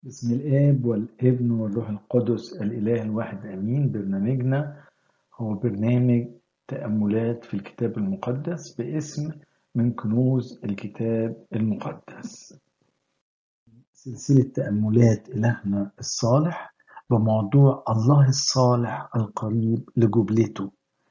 بسم الآب والابن والروح القدس الإله الواحد آمين برنامجنا هو برنامج تأملات في الكتاب المقدس باسم من كنوز الكتاب المقدس سلسلة تأملات إلهنا الصالح بموضوع الله الصالح القريب لجبلته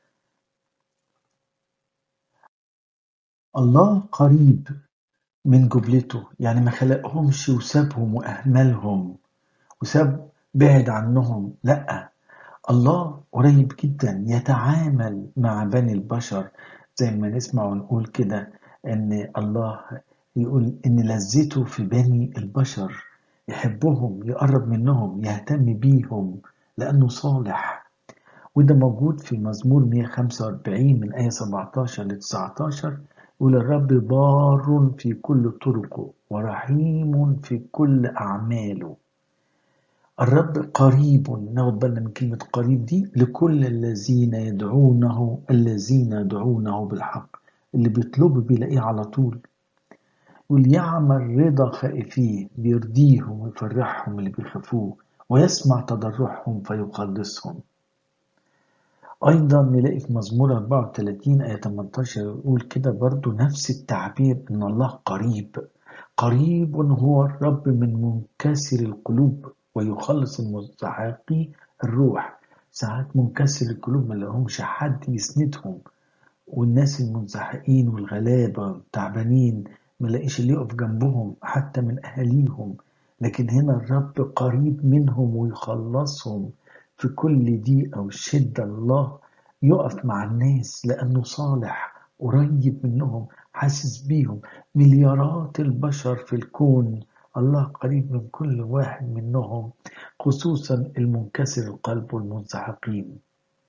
الله قريب من جبلته يعني ما خلقهمش وسابهم وأهملهم وساب بعد عنهم لأ الله قريب جدا يتعامل مع بني البشر زي ما نسمع ونقول كده ان الله يقول ان لذته في بني البشر يحبهم يقرب منهم يهتم بيهم لانه صالح وده موجود في مزمور 145 من آية 17 ل 19 يقول الرب بار في كل طرقه ورحيم في كل أعماله الرب قريب ناخد بالنا من كلمة قريب دي لكل الذين يدعونه الذين يدعونه بالحق اللي بيطلبوا بيلاقيه على طول يقول يعمل رضا خائفيه بيرضيهم ويفرحهم اللي بيخافوه ويسمع تضرعهم فيخلصهم أيضا نلاقي في مزمور 34 آية 18 يقول كده برضو نفس التعبير إن الله قريب قريب هو الرب من منكسر القلوب ويخلص المستحقي الروح ساعات منكسر القلوب ما لهمش حد يسندهم والناس المنزحقين والغلابة والتعبانين ما لاقيش اللي يقف جنبهم حتى من أهاليهم لكن هنا الرب قريب منهم ويخلصهم في كل ضيقة وشدة الله يقف مع الناس لأنه صالح قريب منهم حاسس بيهم مليارات البشر في الكون الله قريب من كل واحد منهم خصوصا المنكسر القلب والمنسحقين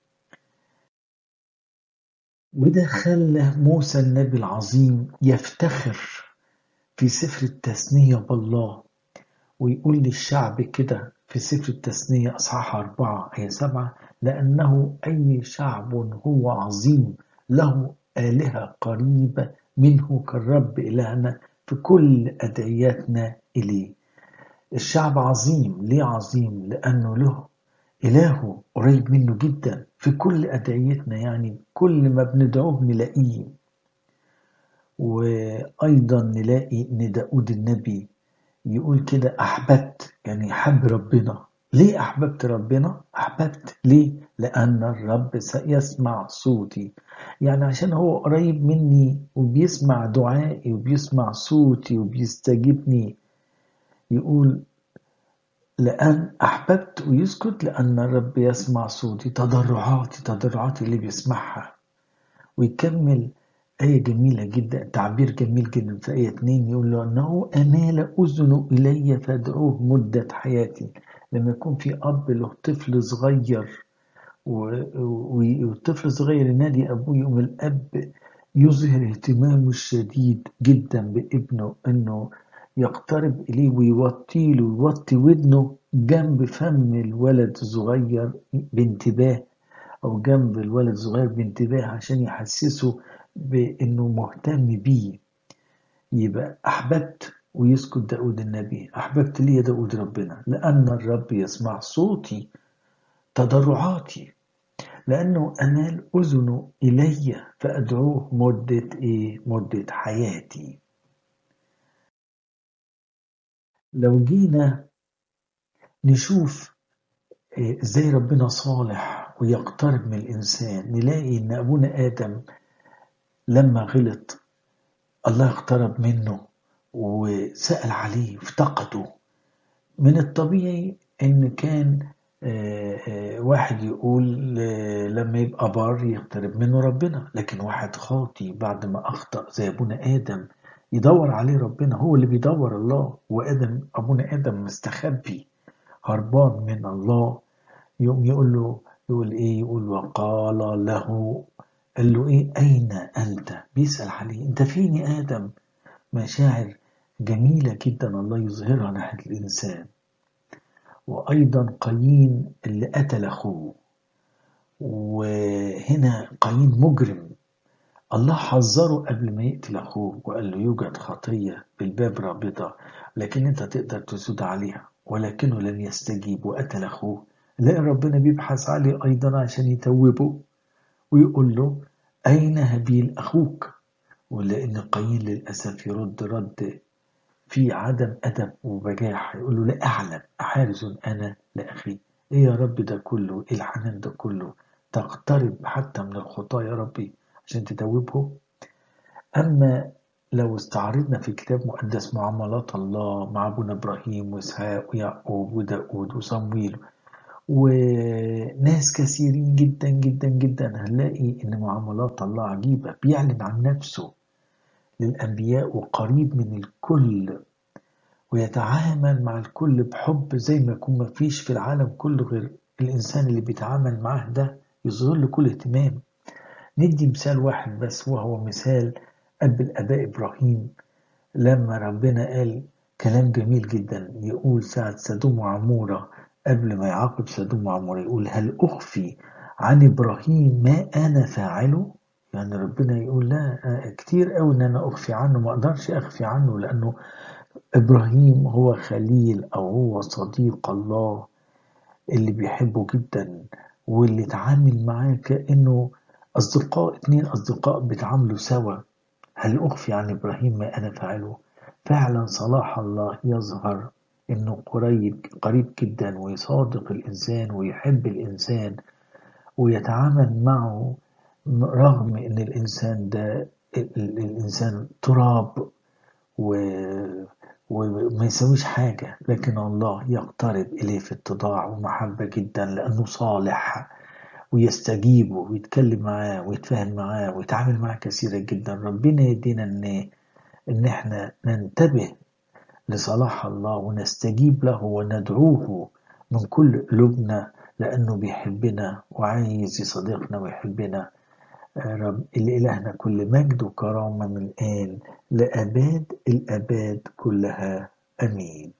وده خلى موسى النبي العظيم يفتخر في سفر التثنية بالله ويقول للشعب كده في سفر التثنية أصحاح أربعة آية سبعة لأنه أي شعب هو عظيم له آلهة قريبة منه كالرب إلهنا في كل أدعياتنا إليه الشعب عظيم ليه عظيم لأنه له إلهه قريب منه جدا في كل أدعيتنا يعني كل ما بندعوه نلاقيه وأيضا نلاقي إن داود النبي يقول كده أحببت يعني حب ربنا ليه أحببت ربنا؟ أحببت ليه؟ لأن الرب سيسمع صوتي يعني عشان هو قريب مني وبيسمع دعائي وبيسمع صوتي وبيستجيبني يقول لأن أحببت ويسكت لأن الرب يسمع صوتي تضرعاتي تضرعاتي اللي بيسمعها ويكمل آية جميلة جدا تعبير جميل جدا في آية 2 يقول له أنه أمال أذنه إلي فادعوه مدة حياتي لما يكون في أب له طفل صغير والطفل صغير ينادي أبوه يقوم الأب يظهر اهتمامه الشديد جدا بابنه أنه يقترب إليه ويوطي له ويوطي ودنه جنب فم الولد الصغير بانتباه أو جنب الولد الصغير بانتباه عشان يحسسه بأنه مهتم بيه يبقى أحببت ويسكت داود النبي أحببت لي داود ربنا لأن الرب يسمع صوتي تضرعاتي لأنه أمال أذنه إلي فأدعوه مدة إيه؟ مدة حياتي لو جينا نشوف إزاي ربنا صالح ويقترب من الإنسان نلاقي إن أبونا آدم لما غلط الله اقترب منه وسأل عليه افتقده من الطبيعي ان كان واحد يقول لما يبقى بار يقترب منه ربنا لكن واحد خاطي بعد ما اخطأ زي ابونا ادم يدور عليه ربنا هو اللي بيدور الله وادم ابونا ادم مستخبي هربان من الله يقوم يقول له يقول ايه يقول وقال له قال له ايه اين انت بيسأل عليه انت فين يا ادم مشاعر جميلة جدا الله يظهرها ناحية الإنسان وأيضا قايين اللي قتل أخوه وهنا قايين مجرم الله حذره قبل ما يقتل أخوه وقال له يوجد خطية بالباب رابطة لكن أنت تقدر تسود عليها ولكنه لم يستجيب وقتل أخوه لقى ربنا بيبحث عليه أيضا عشان يتوبه ويقول له أين هابيل أخوك ولأن قايين للأسف يرد رد في عدم أدب وبجاح يقول له لا أعلم أحارس أنا لأخي إيه يا رب ده كله إيه الحنان ده كله تقترب حتى من الخطاة يا ربي عشان تتوبه أما لو استعرضنا في كتاب مقدس معاملات الله مع أبونا إبراهيم وإسحاق ويعقوب وداود وصمويل وناس كثيرين جدا جدا جدا هنلاقي إن معاملات الله عجيبة بيعلن عن نفسه للأنبياء وقريب من الكل ويتعامل مع الكل بحب زي ما يكون مفيش في العالم كله غير الإنسان اللي بيتعامل معاه ده يظهر له كل اهتمام ندي مثال واحد بس وهو مثال أب الآباء إبراهيم لما ربنا قال كلام جميل جدا يقول ساعة سدوم وعمورة قبل ما يعاقب سدوم وعمورة يقول هل أخفي عن إبراهيم ما أنا فاعله يعني ربنا يقول لا كتير قوي ان انا اخفي عنه ما اقدرش اخفي عنه لانه ابراهيم هو خليل او هو صديق الله اللي بيحبه جدا واللي اتعامل معاه كانه اصدقاء اتنين اصدقاء بيتعاملوا سوا هل اخفي عن ابراهيم ما انا فاعله فعلا صلاح الله يظهر انه قريب قريب جدا ويصادق الانسان ويحب الانسان ويتعامل معه رغم ان الانسان ده الانسان تراب و وما يسويش حاجة لكن الله يقترب إليه في اتضاع ومحبة جدا لأنه صالح ويستجيبه ويتكلم معاه ويتفاهم معاه ويتعامل معاه كثيرا جدا ربنا يدينا إن إن إحنا ننتبه لصلاح الله ونستجيب له وندعوه من كل قلوبنا لأنه بيحبنا وعايز يصدقنا ويحبنا رب لإلهنا كل مجد وكرامة من الآن لأباد الأباد كلها أمين